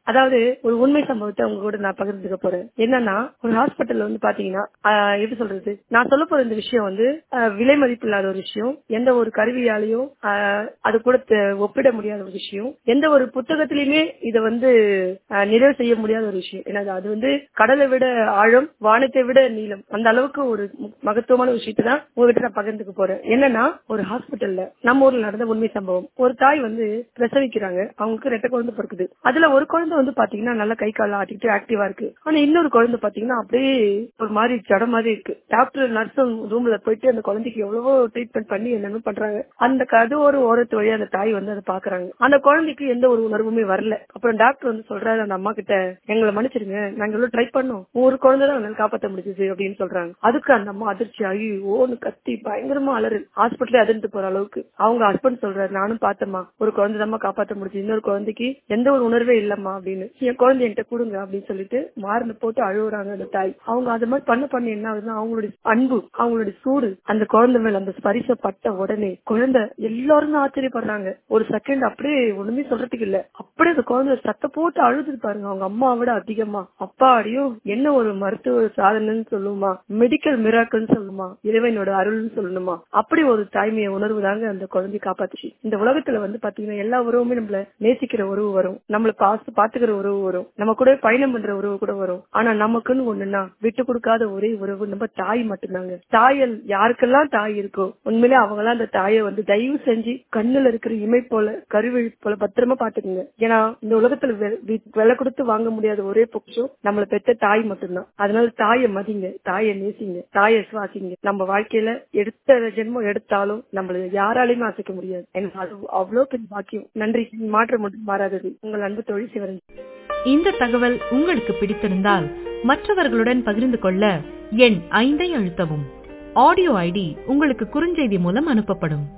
அதாவது ஒரு உண்மை சம்பவத்தை உங்க கூட நான் பகிர்ந்துக்க போறேன் என்னன்னா ஒரு ஹாஸ்பிட்டல்ல வந்து பாத்தீங்கன்னா ஆஹ் எப்படி சொல்றது நான் சொல்ல போற இந்த விஷயம் வந்து ஆஹ் விலை மதிப்பு இல்லாத ஒரு விஷயம் எந்த ஒரு கருவியாலையும் ஆஹ் அது கூட த- ஒப்பிட முடியாத ஒரு விஷயம் எந்த ஒரு புத்தகத்திலயுமே இதை வந்து ஆஹ் நிறைவு செய்ய முடியாத ஒரு விஷயம் ஏன்னா அது வந்து கடலை விட ஆழம் வானத்தை விட நீளம் அந்த அளவுக்கு ஒரு மு- மகத்துவமான விஷயத்தை தான் உங்ககிட்ட நான் பகிர்ந்துக்க போறேன் என்னன்னா ஒரு ஹாஸ்பிட்டல்ல நம்ம ஊர்ல நடந்த உண்மை சம்பவம் ஒரு தாய் வந்து பிரசவிக்கிறாங்க அவங்களுக்கு ரெட்டை குழந்தை பிறக்குது அதுல ஒரு குழந்தை வந்து பாத்தீங்கன்னா நல்லா கை கால ஆட்டிட்டு ஆக்டிவா இருக்கு ஆனா இன்னொரு குழந்தை பாத்தீங்கன்னா அப்படியே ஒரு மாதிரி ஜட மாதிரி இருக்கு டாக்டர் நர்ஸும் ரூம்ல போயிட்டு அந்த குழந்தைக்கு எவ்வளவோ ட்ரீட்மெண்ட் பண்ணி என்னென்ன பண்றாங்க அந்த கது ஒரு ஓரத்து வழியா அந்த தாய் வந்து அதை பாக்குறாங்க அந்த குழந்தைக்கு எந்த ஒரு உணர்வுமே வரல அப்புறம் டாக்டர் வந்து சொல்றாரு அந்த அம்மா கிட்ட எங்களை மன்னிச்சிருங்க நாங்க எவ்வளவு ட்ரை பண்ணோம் ஒரு குழந்தை தான் என்னால காப்பாத்த முடிஞ்சது அப்படின்னு சொல்றாங்க அதுக்கு அந்த அம்மா அதிர்ச்சி ஆகி ஓன்னு கத்தி பயங்கரமா அலறு ஹாஸ்பிட்டலே அதிர்ந்து போற அளவுக்கு அவங்க ஹஸ்பண்ட் சொல்றாரு நானும் பார்த்தேம்மா ஒரு குழந்தை தான் காப்பாத்த முடிஞ்சு இன்னொரு குழந்தைக்கு எந்த ஒரு உணர்வே இல்லம்மா அப்படின்னு என் குழந்தை என்கிட்ட கொடுங்க அப்படின்னு சொல்லிட்டு மார்ல போட்டு அழுகுறாங்க அந்த தாய் அவங்க அது மாதிரி பண்ண பண்ண என்ன ஆகுதுன்னா அவங்களுடைய அன்பு அவங்களுடைய சூடு அந்த குழந்தை மேல அந்த ஸ்பரிசப்பட்ட உடனே குழந்தை எல்லாரும் தான் ஆச்சரியப்படுறாங்க ஒரு செகண்ட் அப்படியே ஒண்ணுமே சொல்றதுக்கு இல்ல அப்படியே அந்த குழந்தை சத்த போட்டு அழுது பாருங்க அவங்க அம்மா விட அதிகமா அப்பாடியும் என்ன ஒரு மருத்துவ சாதனைன்னு சொல்லுமா மெடிக்கல் மிராக்கல்னு சொல்லுமா இறைவனோட அருள்னு சொல்லணுமா அப்படி ஒரு தாய்மைய உணர்வு தாங்க அந்த குழந்தைய காப்பாத்துச்சு இந்த உலகத்துல வந்து பாத்தீங்கன்னா எல்லா உறவுமே நம்மள நேசிக்கிற உறவு வரும் நம்மள பாத்து பாத்துக்கிற உறவு வரும் நம்ம கூட பயணம் பண்ற உறவு கூட வரும் ஆனா நமக்குன்னு ஒண்ணுன்னா விட்டு கொடுக்காத ஒரே உறவு நம்ம தாய் மட்டும்தாங்க தாயல் யாருக்கெல்லாம் தாய் இருக்கோ உண்மையிலே அவங்களாம் அந்த தாயை வந்து தயவு செஞ்சு கண்ணுல இருக்கிற இமை போல கருவிழி போல பத்திரமா பாத்துக்குங்க ஏன்னா இந்த உலகத்துல வெ- வி- விலை கொடுத்து வாங்க முடியாத ஒரே பொக்கிஷம் நம்மள பெத்த தாய் மட்டும்தான் அதனால தாயை மதிங்க தாயை நேசிங்க தாயை சுவாசிங்க நம்ம வாழ்க்கையில எடுத்த ஜென்மம் எடுத்தாலும் நம்மள யாராலையுமே அசைக்க முடியாது எனக்கு அது அவ்வளவு பெரிய பாக்கியம் நன்றி மாற்றம் மட்டும் மாறாதது உங்கள் அன்பு தொழில் சிவரன் இந்த தகவல் உங்களுக்கு பிடித்திருந்தால் மற்றவர்களுடன் பகிர்ந்து கொள்ள எண் ஐந்தை அழுத்தவும் ஆடியோ ஐடி உங்களுக்கு குறுஞ்செய்தி மூலம் அனுப்பப்படும்